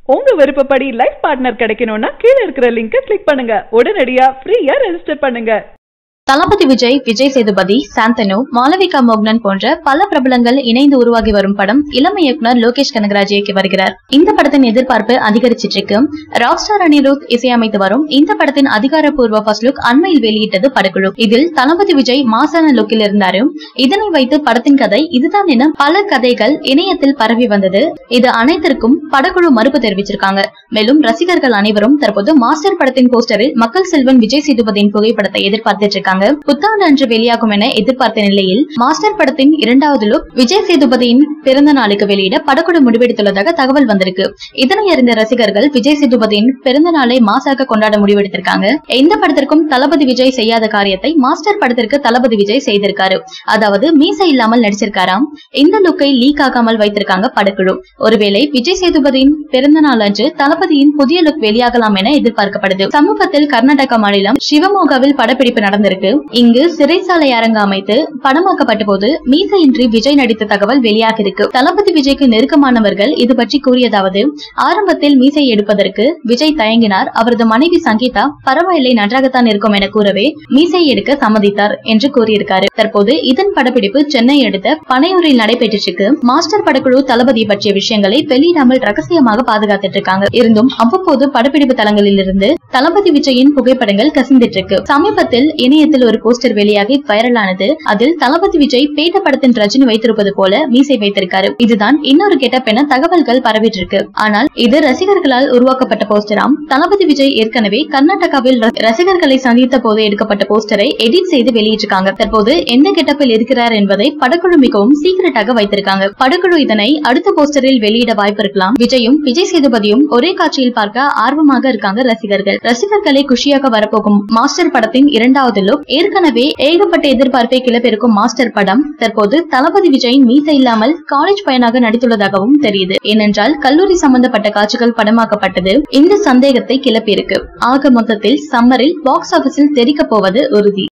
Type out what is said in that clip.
உங்க விருப்பப்படி life partner கிடைக்கணும்னா கீழே இருக்கிற லிங்கை கிளிக் பண்ணுங்க உடனடியா ஃப்ரீயா ரெஜிஸ்டர் பண்ணுங்க தளபதி விஜய் விஜய் சேதுபதி சாந்தனு மாளவிகா மோகனன் போன்ற பல பிரபலங்கள் இணைந்து உருவாகி வரும் படம் இளமை இயக்குனர் லோகேஷ் கனகராஜ் இயக்கி வருகிறார் இந்த படத்தின் எதிர்பார்ப்பு அதிகரிச்சிட்டு இருக்கு ராக் ஸ்டார் அனிருத் இசையமைத்து வரும் இந்த படத்தின் அதிகாரப்பூர்வ ஃபர்ஸ்ட் லுக் அண்மையில் வெளியிட்டது படக்குழு இதில் தளபதி விஜய் மாசான லுக்கில் இருந்தாரு இதனை வைத்து படத்தின் கதை இதுதான் என பல கதைகள் இணையத்தில் பரவி வந்தது இது அனைத்திற்கும் படக்குழு மறுப்பு தெரிவிச்சிருக்காங்க மேலும் ரசிகர்கள் அனைவரும் தற்போது மாஸ்டர் படத்தின் போஸ்டரில் மக்கள் செல்வன் விஜய் சேதுபதியின் புகைப்படத்தை எதிர்பார்த்துட்டு இருக்காங்க புத்தாண்டு அன்று வெளியாகும் என எதிர்பார்த்த நிலையில் மாஸ்டர் படத்தின் இரண்டாவது லுக் விஜய் சேதுபதியின் பிறந்த நாளுக்கு வெளியிட படக்குழு முடிவெடுத்துள்ளதாக தகவல் வந்திருக்கு இதனை அறிந்த ரசிகர்கள் விஜய் சேதுபதியின் பிறந்த நாளை மாசாக கொண்டாட முடிவெடுத்திருக்காங்க இந்த படத்திற்கும் தளபதி விஜய் செய்யாத காரியத்தை மாஸ்டர் படத்திற்கு தளபதி விஜய் செய்திருக்காரு அதாவது மீசை இல்லாமல் நடிச்சிருக்காராம் இந்த லுக்கை லீக் ஆகாமல் வைத்திருக்காங்க படக்குழு ஒருவேளை விஜய் சேதுபதியின் பிறந்த நாள் அன்று தளபதியின் புதிய லுக் வெளியாகலாம் என எதிர்பார்க்கப்படுது சமூகத்தில் கர்நாடகா மாநிலம் சிவமோகாவில் படப்பிடிப்பு நடந்திருக்கு இங்கு சிறைசாலை அரங்கு அமைத்து படமாக்கப்பட்ட போது மீசையின்றி விஜய் நடித்த தகவல் வெளியாகிருக்கு தளபதி விஜய்க்கு நெருக்கமானவர்கள் இது பற்றி கூறியதாவது ஆரம்பத்தில் மீசை எடுப்பதற்கு விஜய் தயங்கினார் அவரது மனைவி சங்கீதா பரவாயில்லை நன்றாகத்தான் இருக்கும் என கூறவே மீசை எடுக்க சம்மதித்தார் என்று கூறியிருக்காரு தற்போது இதன் படப்பிடிப்பு சென்னை அடுத்த பனையூரில் நடைபெற்றிருக்கு மாஸ்டர் படக்குழு தளபதி பற்றிய விஷயங்களை வெளியிடாமல் ரகசியமாக பாதுகாத்துட்டு இருக்காங்க இருந்தும் அவ்வப்போது படப்பிடிப்பு தளங்களில் இருந்து தளபதி விஜயின் புகைப்படங்கள் கசிந்துட்டு இருக்கு சமீபத்தில் இணையத்தில் ஒரு போஸ்டர் வெளியாகி வைரலானது அதில் தளபதி விஜய் பேட்ட படத்தின் ரஜினி வைத்திருப்பது போல மீசை வைத்திருக்காரு இதுதான் இன்னொரு கெட்டப் என தகவல்கள் பரவிட்டு இருக்கு ஆனால் இது ரசிகர்களால் உருவாக்கப்பட்ட போஸ்டராம் தளபதி விஜய் ஏற்கனவே கர்நாடகாவில் ர- ரசிகர்களை சந்தித்த போது எடுக்கப்பட்ட போஸ்டரை எடிட் செய்து வெளியிட்டிருக்காங்க தற்போது எந்த கெட்டப்பில் இருக்கிறார் என்பதை படக்குழு மிகவும் சீக்கிரட்டாக வைத்திருக்காங்க படக்குழு இதனை அடுத்த போஸ்டரில் வெளியிட வாய்ப்பு இருக்கலாம் விஜயும் விஜய் சேதுபதியும் ஒரே காட்சியில் பார்க்க ஆர்வமாக இருக்காங்க ரசிகர்கள் ரசிகர்களை குஷியாக வரப்போகும் மாஸ்டர் படத்தின் இரண்டாவது லுக் ஏற்கனவே ஏகப்பட்ட எதிர்பார்ப்பை கிளப்பிருக்கும் மாஸ்டர் படம் தற்போது தளபதி விஜயின் மீசை இல்லாமல் காலேஜ் பையனாக நடித்துள்ளதாகவும் தெரியுது ஏனென்றால் கல்லூரி சம்பந்தப்பட்ட காட்சிகள் படமாக்கப்பட்டது இந்த சந்தேகத்தை கிளப்பியிருக்கு ஆக மொத்தத்தில் சம்மரில் பாக்ஸ் ஆபீஸில் தெரிக்க போவது உறுதி